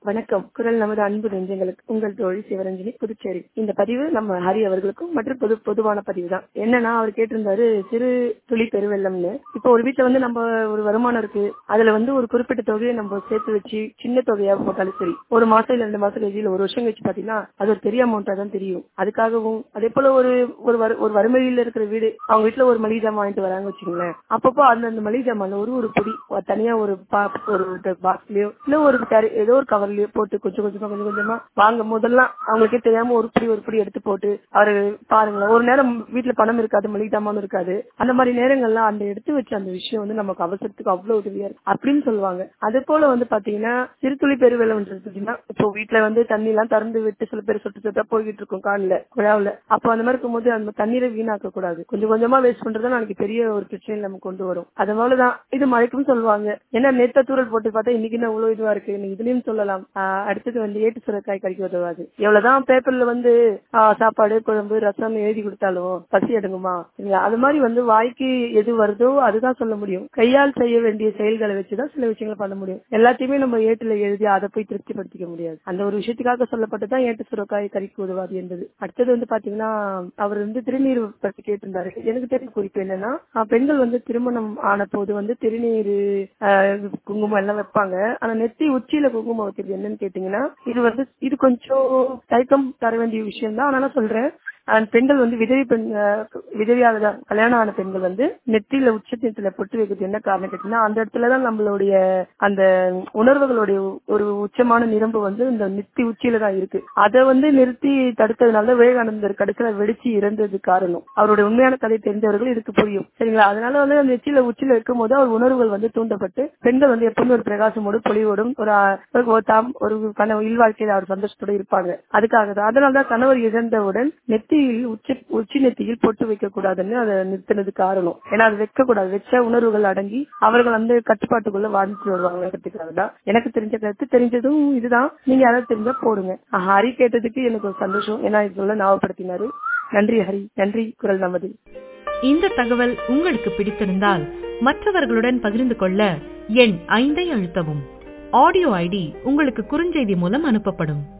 வணக்கம் குரல் நமது அன்பு நெஞ்சங்களுக்கு உங்கள் தோழி சிவரஞ்சனி புதுச்சேரி இந்த பதிவு நம்ம ஹரி அவர்களுக்கும் மற்றும் பொது பொதுவான பதிவு தான் என்னன்னா அவர் கேட்டிருந்தாரு சிறு துளி பெருவெள்ளம்னு இப்போ ஒரு வீட்டுல வந்து நம்ம ஒரு வருமானம் இருக்கு அதுல வந்து ஒரு குறிப்பிட்ட தொகையை நம்ம சேர்த்து வச்சு சின்ன தொகையா போட்டாலும் சரி ஒரு மாசம் இல்ல ரெண்டு மாசம் கழிச்சு இல்ல ஒரு வருஷம் கழிச்சு பாத்தீங்கன்னா அது ஒரு பெரிய அமௌண்டா தான் தெரியும் அதுக்காகவும் அதே போல ஒரு ஒரு வறு- ஒரு வறுமையில இருக்கிற வீடு அவங்க வீட்டுல ஒரு மளிகை ஜாமான் வாங்கிட்டு வராங்க வச்சுங்களேன் அப்பப்போ அந்த அந்த மளிகை ஜாமான்ல ஒரு ஒரு பொடி ஒரு தனியா ஒரு பா- ஒரு பாக்ஸ்லயோ இல்ல ஒரு carry- ஏதோ ஒரு கவர்லயோ போட்டு கொஞ்சம் கொஞ்சமா கொஞ்சம் கொஞ்சமா வாங்க முதல்லாம் அவங்களுக்கே தெரியாம ஒரு புடி ஒரு புடி எடுத்து போட்டு அவரு பாருங்களேன் ஒரு நேரம் வீட்டுல பணம் இருக்காது மளிகை ஜாமான் இருக்காது அந்த மாதிரி நேரங்கள்லாம் அந்த எடுத்து வச்ச அந்த விஷயம் வந்து நமக்கு அவசரத்துக்கு அவ்வளவு உதவியா இருக்கு அப்படின்னு சொல்லுவாங்க அதே போல வந்து பாத்தீங்கன்னா சிறுதுளி பெருவெள்ளம்ன்றதுன்னா இப்போ வீட்டுல வந்து தண்ணி எல்லாம் திறந்து விட்டு சில பேர் சொட்டு சொட்டா போய்கிட்டு இருக்கும் காலில் குழாவுல அப்போ அந்த மாதிரி இருக்கும்போது அந்த தண்ணீரை வீணாக்க கூடாது கொஞ்சம் கொஞ்சமா வேஸ்ட் பண்றது நாளைக்கு பெரிய ஒரு பிரச்சனை நம்ம கொண்டு வரும் அது போலதான் இது மழைக்கும் சொல்லுவாங்க ஏன்னா நேத்த தூரல் போட்டு பார்த்தா இன்னைக்கு என்ன இவ்வளவு இதுவா இருக்கு நீங்க இதுலயும் சொல்லலாம் ஆஹ் அடுத்தது வந்து ஏட்டு சுரக்காய் கறிக்க உதவாது எவ்வளவுதான் பேப்பர்ல வந்து ஆஹ் சாப்பாடு குழம்பு ரசம் எழுதி கொடுத்தாலும் பசி எடுங்குமா சரிங்களா அது மாதிரி வந்து வாய்க்கு எது வருதோ அதுதான் சொல்ல முடியும் கையால் செய்ய வேண்டிய செயல்களை வச்சுதான் சில விஷயங்களை பண்ண முடியும் எல்லாத்தையுமே நம்ம ஏட்டுல எழுதி அதை போய் திருப்திப்படுத்திக்க முடியாது அந்த ஒரு விஷயத்துக்காக சொல்லப்பட்டதான் ஏட்டு சுரக்காய் கறிக்கு உதவாது என்பது அடுத்தது வந்து பாத்தீங்கன்னா அவர் வந்து திருநீர் பற்றி கேட்டிருந்தாரு எனக்கு தெரிஞ்ச குறிப்பு என்னன்னா ஆஹ் பெண்கள் வந்து திருமணம் ஆன போது வந்து திருநீர் ஆஹ் குங்குமம் எல்லாம் வைப்பாங்க ஆனா நெத்தி உச்சியில குங்குமம் வைக்கிறது என்னன்னு கேட்டீங்கன்னா இது வந்து இது கொஞ்சம் தயக்கம் தர வேண்டிய விஷயம் தான் ஆனா சொல்றேன் அண்ட் பெண்கள் வந்து விதவி பெண் அஹ் விதவியாக கல்யாணம் ஆன பெண்கள் வந்து நெத்தியில உச்சத்துல பொட்டு வைக்கிறது என்ன காரணம் கேட்டீங்கன்னா அந்த இடத்துலதான் நம்மளுடைய அந்த உணர்வுகளுடைய ஒரு உச்சமான நிரம்பு வந்து இந்த நெத்தி உச்சியில தான் இருக்கு அதை வந்து நிறுத்தி தடுத்ததுனால விவேகானந்தர் கடைசியில வெடிச்சு இறந்தது காரணம் அவருடைய உண்மையான கதை தெரிஞ்சவர்கள் இதுக்கு புரியும் சரிங்களா அதனால வந்து அந்த நெத்தியில உச்சியில இருக்கும் போது அவர் உணர்வுகள் வந்து தூண்டப்பட்டு பெண்கள் வந்து எப்பவுமே ஒரு பிரகாசமோடு பொலிவோடும் ஒரு ஆ- ஒரு தாம் ஒரு கனவு இல்வாழ்க்கையில அவர் சந்தோஷத்தோட இருப்பாங்க அதுக்காக தான் அதனாலதான் கணவர் இழந்தவுடன் நெத்தியில் உச்சி உச்சி நெத்தியில் பொட்டு வைக்க கூடாதுன்னு அதை நிறுத்தினது காரணம் ஏன்னா அது வைக்க கூடாது வச்ச உணர்வுகள் அடங்கி அவர்கள் அந்த கட்டுப்பாட்டுக்குள்ள வாழ்ந்துட்டு வருவாங்கிறதுக்காக தான் எனக்கு தெரிஞ்ச கருத்து தெரிஞ்சதும் இதுதான் நீங்க யாராவது தெரிஞ்சா போடுங்க ஹரி கேட்டதுக்கு எனக்கு ஒரு சந்தோஷம் ஏன்னா இதுல ஞாபகப்படுத்தினாரு நன்றி ஹரி நன்றி குரல் நமது இந்த தகவல் உங்களுக்கு பிடித்திருந்தால் மற்றவர்களுடன் பகிர்ந்து கொள்ள எண் ஐந்தை அழுத்தவும் ஆடியோ ஐடி உங்களுக்கு குறுஞ்செய்தி மூலம் அனுப்பப்படும்